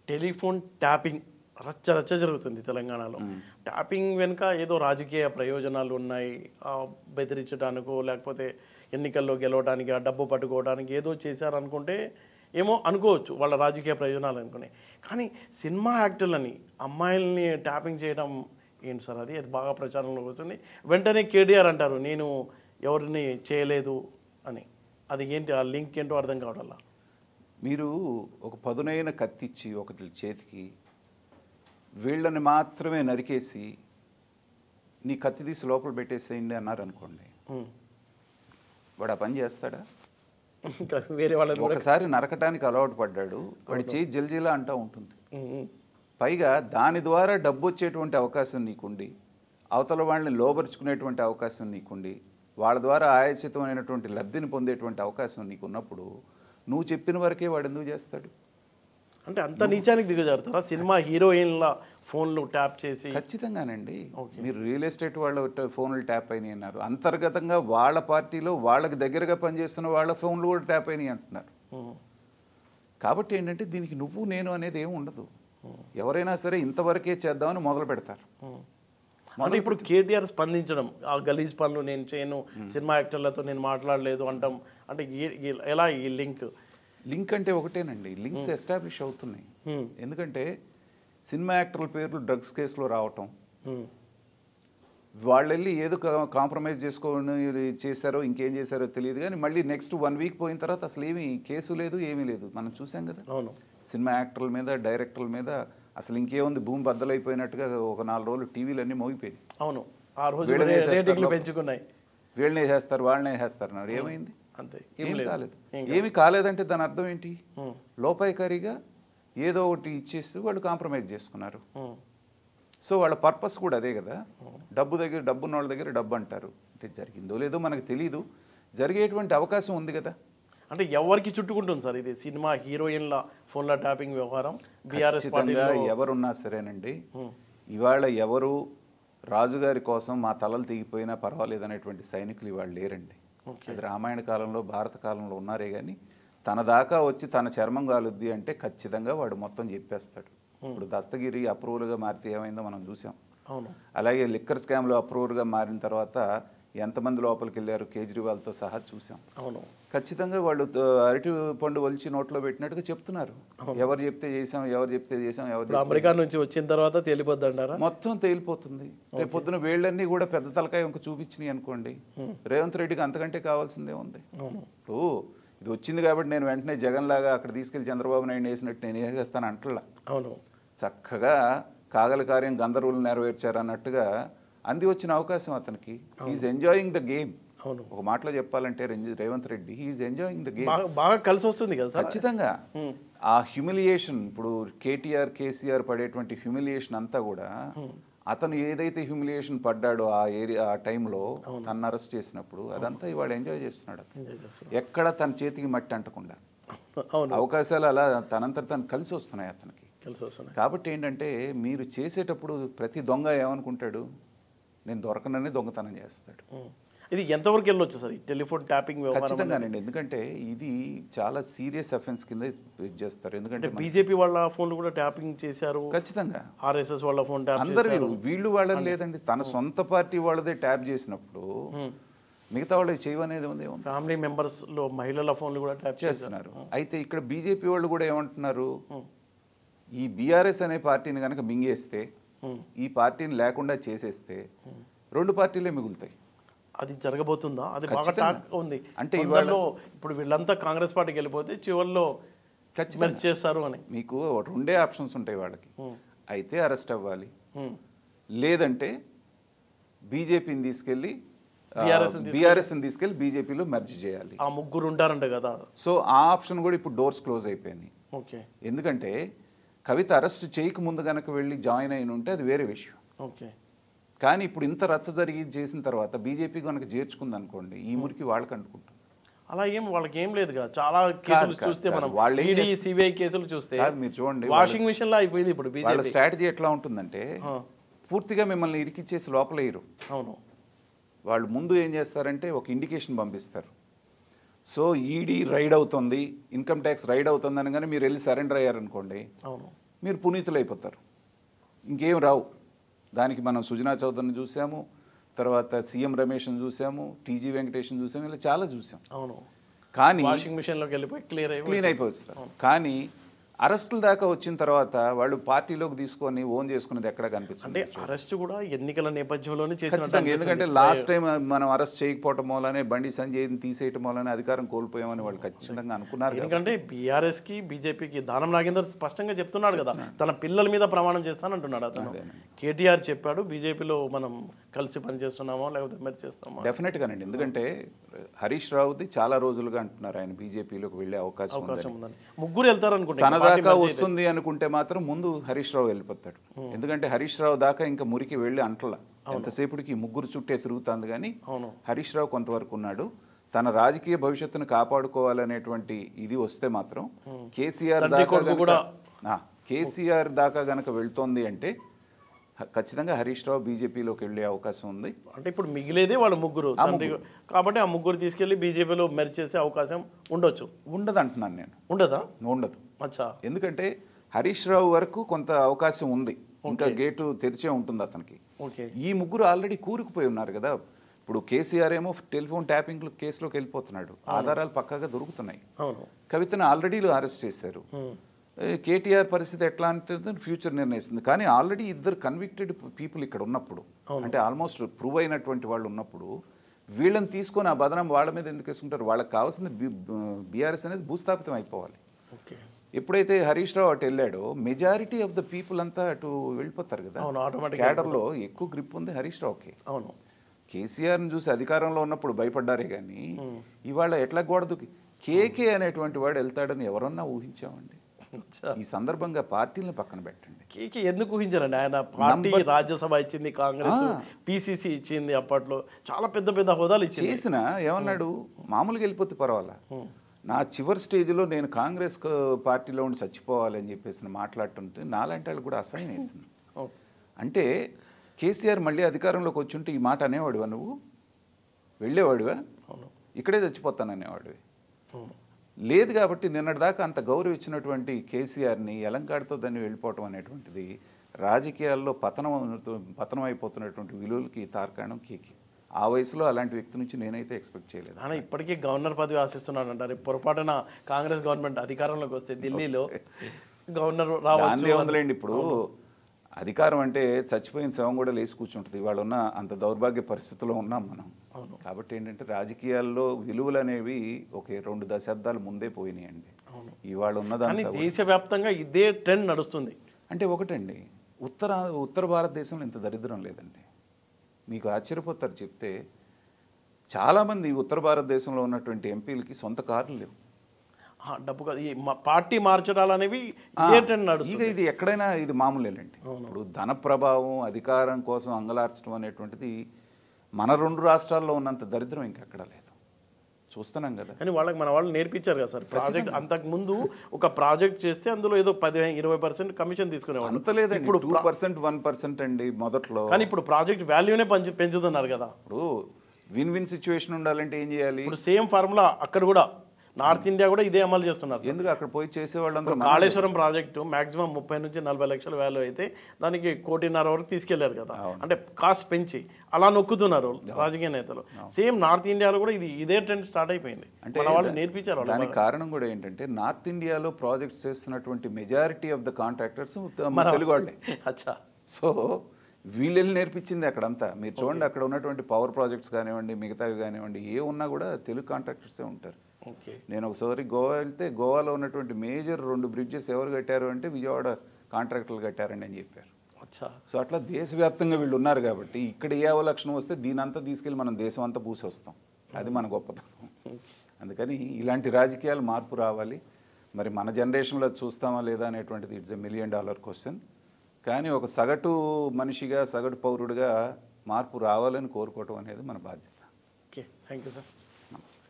Telephone tapping రచ్చ రచ్చ జరుగుతుంది తెలంగాణలో ట్యాపింగ్ వెనుక ఏదో రాజకీయ ప్రయోజనాలు ఉన్నాయి ఆ, బెదిరించడానికో లేకపోతే ఎన్నికల్లో గెలవడానికి ఆ డబ్బు పట్టుకోవడానికి ఏదో చేశారనుకుంటే ఏమో అనుకోవచ్చు వాళ్ళ రాజకీయ ప్రయోజనాలు అనుకుని కానీ సినిమా యాక్టర్లని అమ్మాయిల్ని ట్యాపింగ్ చేయడం ఏంటి సార్ అది అది బాగా ప్రచారంలోకి వస్తుంది వెంటనే కేటీఆర్ అంటారు నేను ఎవరిని చేయలేదు అని అది ఏంటి ఆ లింక్ ఏంటో అర్థం కావడం మీరు ఒక పదునైన కత్తిచ్చి ఒకటి చేతికి వీళ్ళని మాత్రమే నరికేసి నీ కత్తి తీసి లోపల పెట్టేసేయండి అన్నారు అనుకోండి వాడు ఆ పని చేస్తాడా ఇంకా వేరే వాళ్ళని కూడా ఒకసారి నరకటానికి అలవాటు పడ్డాడు వాడి చేయి జల్జీలా అంటూ ఉంటుంది ఉమ్, ఉమ్. పైగా దాని ద్వారా డబ్బు వచ్చేటువంటి అవకాశం నీకుండి అవతల వాళ్ళని లోబరుచుకునేటువంటి అవకాశం నీకుండి వాళ్ళ ద్వారా ఆయాచితమైనటువంటి లబ్ధిని పొందేటువంటి అవకాశం నీకున్నప్పుడు నువ్వు చెప్పిన వరకే వాడు ఎందుకు చేస్తాడు అంటే అంత నీచానికి దిగజారుతారా సినిమా హీరోయిన్ల ఫోన్లు ట్యాప్ చేసి ఖచ్చితంగానండి Okay. మీరు రియల్ ఎస్టేట్ వాళ్ళ ట- ఫోన్లు ట్యాప్ అయినాయి అన్నారు అంతర్గతంగా వాళ్ళ పార్టీలో వాళ్ళకి దగ్గరగా పనిచేస్తున్న వాళ్ళ ఫోన్లు కూడా ట్యాప్ అయినాయి అంటున్నారు ఉమ్, కాబట్టి ఏంటంటే దీనికి నువ్వు నేను అనేది ఏమి ఉండదు ఎవరైనా సరే ఇంతవరకే చేద్దామని మొదలు పెడతారు ఉమ్. అంటే ఇప్పుడు కేటీఆర్ స్పందించడం ఆ గలీజ్ పనులు నేను చేయను సినిమా యాక్టర్లతో నేను మాట్లాడలేదు అంటాం అంటే ఏ- ఏ- ఎలా ఈ లింక్ లింక్ అంటే ఒకటేనండి లింక్స్ ఎస్టాబ్లిష్ అవుతున్నాయి ఎందుకంటే సినిమా యాక్టర్ల పేర్లు డ్రగ్స్ కేసులో రావటం వాళ్ళు వెళ్ళి ఏదో కాంప్రమైజ్ చేసుకొని చేశారో ఇంకేం చేశారో తెలియదు కానీ మళ్ళీ నెక్స్ట్ వన్ వీక్ పోయిన తర్వాత అసలు ఏమీ కేసు లేదు ఏమీ లేదు మనం చూసాం కదా అవును సినిమా యాక్టర్ల మీద డైరెక్టర్ల మీద అసలు ఇంకేముంది భూమి బద్దలైపోయినట్టుగా ఒక నాలుగు రోజులు టీవీలు అన్నీ మోగిపోయింది అవును ఆ రోజు వీళ్ళని రే- వేసేస్తారు రేటింగ్లు లోపల. పెంచుకున్నాయి వీళ్ళనే వేసేస్తారు వాళ్ళనే వేసేస్తారు అన్నారు ఏమైంది అంతే ఏం లేదు. కాలేదు ఏం ఏమి కాలేదంటే దాని అర్థం ఏంటి ఉమ్, లోపాయికారిగా ఏదో ఒకటి ఇచ్చేసి వాళ్ళు కాంప్రమైజ్ చేసుకున్నారు ఉమ్, సో వాళ్ళ పర్పస్ కూడా అదే కదా డబ్బు దగ్గర డబ్బు ఉన్న వాళ్ళ దగ్గర డబ్బు అంటారు అంటే జరిగిందో లేదో మనకు తెలియదు జరిగేటువంటి అవకాశం ఉంది కదా అంటే ఎవరికి చుట్టుకుంటుంది సార్ ఇది సినిమా హీరోయిన్ల ఫోన్ల ట్యాపింగ్ వ్యవహారం బీఆర్ఎస్ ఖచ్చితంగా పార్టీలో ఎవరున్నా సరేనండి ఉమ్, ఇవాళ ఎవరు రాజుగారి కోసం మా తలలు తెగిపోయినా పర్వాలేదు అనేటువంటి సైనికులు ఇవాళ లేరండి ఓకే అది రామాయణ కాలంలో భారత కాలంలో ఉన్నారే కానీ తన దాకా వచ్చి తన చర్మం కాలుద్ది అంటే ఖచ్చితంగా వాడు మొత్తం చెప్పేస్తాడు ఇప్పుడు దస్తగిరి అప్రూవల్గా మారితే ఏమైందో మనం చూసాం అవును అలాగే లిక్కర్ స్కామ్లో అప్రూవల్గా మారిన తర్వాత ఎంతమంది లోపలికి వెళ్ళారు కేజ్రీవాల్తో సహా చూసాం అవును ఖచ్చితంగా వాళ్ళు త- అరటి పండు ఒలిచి నోట్లో పెట్టినట్టుగా చెప్తున్నారు ఎవరు చెప్తే చేసాం ఎవరు చెప్తే చేసాం ఎవరు ఇప్పుడు చెప్తే అమెరికా నుంచి వచ్చిన తర్వాత తేలిపోద్ది అంటారా మొత్తం తేలిపోతుంది రేపు పొద్దున వేళ్ళన్నీ కూడా పెద్ద తలకాయ ఇంక చూపించినాయి అనుకోండి రేవంత్ రెడ్డికి అంతకంటే కావాల్సిందే ఉంది అవును ఇప్పుడు ఇది వచ్చింది కాబట్టి నేను వెంటనే జగన్ లాగా అక్కడ తీసుకెళ్లి చంద్రబాబు నాయుడు వేసినట్టు నేను వేసేస్తాను అంటలా అవును చక్కగా కాగల కార్యం గంధర్వులు నెరవేర్చారు అన్నట్టుగా అంది వచ్చిన అవకాశం అతనికి ఈజ్ ఎంజాయింగ్ ద గేమ్ అవును ఒక మాటలో చెప్పాలంటే range- Revanth Reddy he's enjoying the game బాగా బాగా కలిసి వస్తుంది కదా సార్ ఖచ్చితంగా ఉమ్, ఆ హ్యూమిలియేషన్ ఇప్పుడు కేటీఆర్ కేసీఆర్ పడేటువంటి హ్యూమిలియేషన్ అంతా కూడా అతను ఏదైతే హ్యూమిలియేషన్ పడ్డాడో ఆ ఏరియా ఆ టైంలో తను అరెస్ట్ చేసినప్పుడు అదంతా ఇవాళ ఎంజాయ్ చేస్తున్నాడు అతను. ఎంజాయ్ చేస్తున్నారు. ఎక్కడ తన చేతికి మట్టి అంటకుండా అవును అవకాశాలు అలా తనంతట తను కలిసి వస్తున్నాయి అతనికి కలిసి వస్తున్నాయి కాబట్టి ఏంటంటే మీరు చేసేటప్పుడు ప్రతి దొంగ ఏమనుకుంటాడు నేను దొరకనని దొంగతనం చేస్తాడు ఉమ్. ఇది ఎంతవరకు వెళ్ళొచ్చు సార్ ఈ టెలిఫోన్ ట్యాపింగ్ వ్యవహారం అనేది? ఖచ్చితంగానండి ఎందుకంటే ఇది చాలా సీరియస్ అఫెన్స్ కింద ఇది చేస్తారు ఎందుకంటే అంటే బీజేపీ వాళ్ళ ఫోన్లు కూడా ట్యాపింగ్ చేశారు ఖచ్చితంగా ఆర్ఎస్ఎస్ వాళ్ళ ఫోన్ ట్యాప్ అందరు చేశారు వీళ్ళు వాళ్ళని లేదండి తన సొంత పార్టీ వాళ్ళదే ట్యాప్ చేసినప్పుడు ఉమ్. మిగతా వాళ్ళకి చేయమనేది ఉంది ఏముంది ఫ్యామిలీ మెంబర్స్ లో మహిళల ఫోన్లు కూడా ట్యాప్ చేశారు చేస్తున్నారు అయితే ఇక్కడ బీజేపీ వాళ్ళు కూడా ఏమంటున్నారు ఈ బీఆర్ఎస్ అనే పార్టీని కనుక మింగేస్తే ఉమ్. ఈ పార్టీని లేకుండా చేసేస్తే రెండు పార్టీలే మిగులుతాయి అది జరగబోతుందా అది బాగా ఖచ్చితంగా. టాక్ ఉంది అంటే కొందరిలో ఇప్పుడు వీళ్ళంతా కాంగ్రెస్ పార్టీకి వెళ్ళిపోతే చివరిలో ఖచ్చితంగా మెర్జ్ చేస్తారు అని మీకు రెండే ఆప్షన్స్ ఉంటాయి వాళ్ళకి ఉమ్. అయితే అరెస్ట్ అవ్వాలి ఉమ్. లేదంటే బీజేపీని తీసుకెళ్ళి BRS ని బీఆర్ఎస్ని తీసుకెళ్ళి బీజేపీలో మెర్జ్ చేయాలి ఆ ముగ్గురు ఉంటారంట కదా సో ఆ ఆప్షన్ కూడా ఇప్పుడు డోర్స్ క్లోజ్ అయిపోయినాయి ఓకే ఎందుకంటే కవిత అరెస్ట్ చేయక ముందు కనుక వెళ్ళి జాయిన్ అయిన ఉంటే అది వేరే విషయం ఓకే కానీ ఇప్పుడు ఇంత రచ్చ జరిగి చేసిన తర్వాత బీజేపీ కనుక చేర్చుకుంది అనుకోండి ఈ మురికి వాళ్ళకి అంటుకుంటుంది అలా ఏం వాళ్ళకి ఏం లేదు కదా చాలా కేసులు కాదు, చూస్తే కాదు. మనం వాళ్ళు ఏం ఈడీ చేస్తారు? సిబిఐ కేసులు చూస్తే కాదు మీరు చూడండి వాషింగ్ మిషన్ లో అయిపోయింది ఇప్పుడు వాళ్ళ బీజేపీ స్ట్రాటజీ ఎట్లా ఉంటుందంటే ఆ. పూర్తిగా మిమ్మల్ని ఇరికిచ్చేసి లోపలేయరు అవును వాళ్ళు ముందు ఏం చేస్తారంటే ఒక ఇండికేషన్ పంపిస్తారు సో ఈడీ రైడ్ అవుతుంది ఇన్కమ్ ట్యాక్స్ రైడ్ అవుతుంది అనగానే మీరు వెళ్ళి సరెండర్ అయ్యారనుకోండి అవును మీరు పునీతులైపోతారు ఇంకేం రావు దానికి మనం సుజనా చౌదరిని చూసాము తర్వాత సీఎం రమేష్ని చూసాము టీజీ వెంకటేష్ని చూసాము ఇలా చాలా చూసాం అవును కానీ వాషింగ్ మిషన్ లోకి వెళ్ళిపోయి క్లియర్ అయిపోయి క్లీన్ అయిపోవచ్చు సార్ కానీ అరెస్టుల దాకా వచ్చిన తర్వాత వాళ్ళు పార్టీలోకి తీసుకొని ఓన్ చేసుకునేది ఎక్కడ అంటే కనిపించండి అరెస్ట్ కూడా ఎన్నికల నేపథ్యంలోనే చేసినట్టు ఖచ్చితంగా ఎందుకంటే అనిపిస్తుంది. లాస్ట్ టైం మనం అరెస్ట్ చేయకపోవటం మూలనే బండి సంజయ్ని తీసేయటం మూలనే అధికారం కోల్పోయామని వాళ్ళు ఖచ్చితంగా అనుకున్నారు కదా. ఎందుకంటే బీఆర్ఎస్ కి బీజేపీకి దానం నాగేందర్ స్పష్టంగా చెప్తున్నాడు కదా తన పిల్లల మీద ప్రమాణం చేస్తానంటున్నాడు అతను కేటీఆర్ చెప్పాడు బీజేపీలో మనం కలిసి పనిచేస్తున్నామో లేకపోతే మరి చేస్తామో డెఫినెట్గానండి ఎందుకంటే హరీష్ రావుది చాలా రోజులుగా అంటున్నారు ఆయన బీజేపీలోకి వెళ్ళే అవకాశం ఉందని అవకాశం ఉందని ముగ్గురు వెళ్తారు అనుకుంటా తన దాకా వస్తుంది అనుకుంటే మాత్రం ముందు హరీష్ రావు వెళ్ళిపోతాడు ఎందుకంటే హరీష్ రావు దాకా ఇంకా మురికి వెళ్ళి అంటల ఎంతసేపటికి ఈ ముగ్గురు చుట్టే తిరుగుతుంది కానీ అవును హరీష్ రావు కొంతవరకు ఉన్నాడు తన రాజకీయ భవిష్యత్తును కాపాడుకోవాలనేటువంటి ఇది వస్తే మాత్రం కేసీఆర్ తండ్రి దాకా కొడుకు గనక- కూడా- ఆ, కేసీఆర్ దాకా గనక వెళ్తోంది అంటే హ- ఖచ్చితంగా హరీష్ రావు బీజేపీలోకి వెళ్ళే అవకాశం ఉంది అంటే ఇప్పుడు మిగిలేదే వాళ్ళ ముగ్గురు తండ్రి కాబట్టి ఆ ముగ్గురు తీసుకెళ్లి బీజేపీలో మెర్జ్ చేసే అవకాశం ఉండొచ్చు ఉండదు అంటున్నాను నేను ఉండదా ఉండదు అచ్చా ఎందుకంటే హరీష్ రావు వరకు కొంత అవకాశం ఉంది ఇంకా గేటు తెరిచే ఉంటుంది అతనికి ఓకే ఈ ముగ్గురు ఆల్రెడీ కూరుకుపోయి ఉన్నారు కదా ఇప్పుడు కేసీఆర్ ఏమో టెలిఫోన్ ట్యాపింగ్ కేసులోకి వెళ్ళిపోతున్నాడు ఆధారాలు పక్కాగా దొరుకుతున్నాయి అవును కవితను ఆల్రెడీ అరెస్ట్ చేశారు ఉమ్. ఏ, కేటీఆర్ పరిస్థితి ఎట్లా అంటే ఫ్యూచర్ నిర్ణయిస్తుంది కానీ ఆల్రెడీ ఇద్దరు కన్విక్టెడ్ పీపుల్ ఇక్కడ ఉన్నప్పుడు అంటే ఆల్మోస్ట్ ప్రూవ్ అయినటువంటి వాళ్ళు ఉన్నప్పుడు వీళ్ళని తీసుకొని ఆ బదనం వాళ్ళ మీద ఎందుకు వేసుకుంటారు వాళ్ళకి కావాల్సింది బీఆర్ఎస్ అనేది భూస్థాపితం అయిపోవాలి ఓకే ఎప్పుడైతే హరీష్ రావు అటు వెళ్ళాడో మెజారిటీ ఆఫ్ ద పీపుల్ అంతా అటు వెళ్ళిపోతారు కదా అవును ఆటోమేటిక్ క్యాడర్లో ఎక్కువ గ్రిప్ ఉంది హరీష్ రావుకి అవును కేసీఆర్ని చూసి అధికారంలో ఉన్నప్పుడు భయపడ్డారే కానీ ఇవాళ ఎట్లా గోడ దూకి కేకే అనేటువంటి వాడు వెళ్తాడని ఎవరన్నా ఊహించామండి అచ్చా. ఈ సందర్భంగా పార్టీలను పక్కన పెట్టండి కేకి ఎందుకు ఊహించారండి ఆయన పార్టీ రాజ్యసభ ఇచ్చింది కాంగ్రెస్ పిసిసి ఇచ్చింది అప్పట్లో చాలా పెద్ద పెద్ద హోదాలు ఇచ్చింది చేసిన ఏమన్నాడు మామూలుగా వెళ్ళిపోతే పర్వాలా నా చివరి స్టేజ్లో నేను కాంగ్రెస్ క- పార్టీలో ఉండి చచ్చిపోవాలని చెప్పేసి మాట్లాడుతుంటే నాలాంటి వాళ్ళు కూడా అసహ్యం వేసింది అవును. అంటే కేసీఆర్ మళ్ళీ అధికారంలోకి వచ్చుంటే ఈ మాట అనేవాడివా నువ్వు వెళ్ళేవాడివా అవును ఇక్కడే చచ్చిపోతాననేవాడివి అవును లేదు కాబట్టి నిన్నటిదాకా అంత గౌరవించినటువంటి కేసీఆర్ని ఎలంకాడితో దాన్ని వెళ్ళిపోవటం అనేటువంటిది రాజకీయాల్లో పతనం పతనం అయిపోతున్నటువంటి విలువలకి తార్కాణం కేకి ఆ వయసులో అలాంటి వ్యక్తి నుంచి నేనైతే ఎక్స్పెక్ట్ చేయలేదు ఆయన ఇప్పటికీ గవర్నర్ పదవి ఆశిస్తున్నాడు అంటారు పొరపాటున కాంగ్రెస్ గవర్నమెంట్ అధికారంలోకి వస్తే ఢిల్లీలో గవర్నర్ దాని రావచ్చు ఏముందిలేండి ఇప్పుడు అధికారం అంటే చచ్చిపోయిన శవం కూడా లేచి కూర్చుంటుంది ఇవాళ ఉన్న అంత దౌర్భాగ్య పరిస్థితిలో ఉన్నాం మనం అవును. కాబట్టి ఏంటంటే రాజకీయాల్లో విలువలు అనేవి ఒక రెండు దశాబ్దాల ముందే పోయినాయండి అవును. ఇవాళ కానీ ఉన్నదాన్ని దేశవ్యాప్తంగా ఇదే ట్రెండ్ నడుస్తుంది అంటే ఒకటండి ఉత్తర ఉత్తర భారతదేశంలో ఇంత దరిద్రం లేదండి మీకు ఆశ్చర్యపోతారు చెప్తే చాలామంది ఉత్తర భారతదేశంలో ఉన్నటువంటి ఎంపీలకి సొంత కార్లు లేవు ఆ, డబ్బు కాదు ఈ మా- పార్టీ మార్చడాలు అనేవి ఇదే ట్రెండ్ ఇక నడుస్తుంది ఇది ఎక్కడైనా ఇది మామూలేనండి ఇప్పుడు ధన ప్రభావం అధికారం కోసం అంగలార్చడం అనేటువంటిది మన రెండు రాష్ట్రాల్లో ఉన్నంత దరిద్రం ఇంకెక్కడ లేదు చూస్తున్నాం కదా అని వాళ్ళకి మన వాళ్ళు నేర్పించారు కదా సార్ ప్రాజెక్ట్ అంతకు ముందు ఒక ప్రాజెక్ట్ చేస్తే అందులో ఏదో పదిహేను ఇరవై పర్సెంట్ కమిషన్ తీసుకునేవాళ్ళు అంత లేదండి ఇప్పుడు టూ పర్సెంట్ వన్ పర్సెంట్ అండి మొదట్లో కానీ ఇప్పుడు ప్రాజెక్ట్ వాల్యూనే పెంచు పెంచుతున్నారు కదా ఇప్పుడు విన్ విన్ సిచ్యువేషన్ ఉండాలంటే ఏం చేయాలి ఇప్పుడు సేమ్ ఫార్ములా అక్కడ కూడా నార్త్ ఇండియా కూడా ఇదే అమలు చేస్తున్నారు ఎందుకు అక్కడ పోయి చేసే వాళ్ళందరూ ఇప్పుడు కాళేశ్వరం ప్రాజెక్టు మాక్సిమం ముప్పై నుంచి నలభై లక్షల వాల్యూ అయితే దానికి కోటిన్నర వరకు తీసుకెళ్లారు కదా అంటే కాస్ట్ పెంచి అలా నొక్కుతున్నారు రాజకీయ నేతలు సేమ్ నార్త్ ఇండియాలో కూడా ఇది ఇదే ట్రెండ్ స్టార్ట్ అయిపోయింది అంటే మన వాళ్ళు నేర్పించారు వాళ్ళు దానికి కారణం కూడా ఏంటంటే నార్త్ ఇండియాలో ప్రాజెక్ట్స్ చేస్తున్నటువంటి majority of the contractors Telugu వాళ్ళే అచ్చా సో వీళ్ళని నేర్పించింది అక్కడంతా మీరు చూడండి అక్కడ ఉన్నటువంటి పవర్ ప్రాజెక్ట్స్ కానివ్వండి మిగతావి కానివ్వండి ఏ ఉన్నా కూడా తెలుగు కాంట్రాక్టర్సే ఉంటారు ఓకే నేను ఒకసారి గోవా వెళ్తే గోవాలో ఉన్నటువంటి మేజర్ రెండు బ్రిడ్జెస్ ఎవరు కట్టారు అంటే విజయవాడ కాంట్రాక్టర్లు కట్టారండి అని చెప్పారు అచ్చా సో అట్లా దేశవ్యాప్తంగా వీళ్ళు ఉన్నారు కాబట్టి ఇక్కడ ఏ అవలక్షణం వస్తే దీని అంతా తీసుకెళ్ళి మనం దేశం అంతా పూసి వస్తాం అది మన గొప్పతనం అందుకని ఇలాంటి రాజకీయాలు మార్పు రావాలి మరి మన జనరేషన్లో అది చూస్తామా లేదా అనేటువంటిది it's a million dollar question కానీ ఒక సగటు మనిషిగా సగటు పౌరుడిగా మార్పు రావాలని కోరుకోవటం అనేది మన బాధ్యత ఓకే థ్యాంక్ యూ సార్ నమస్తే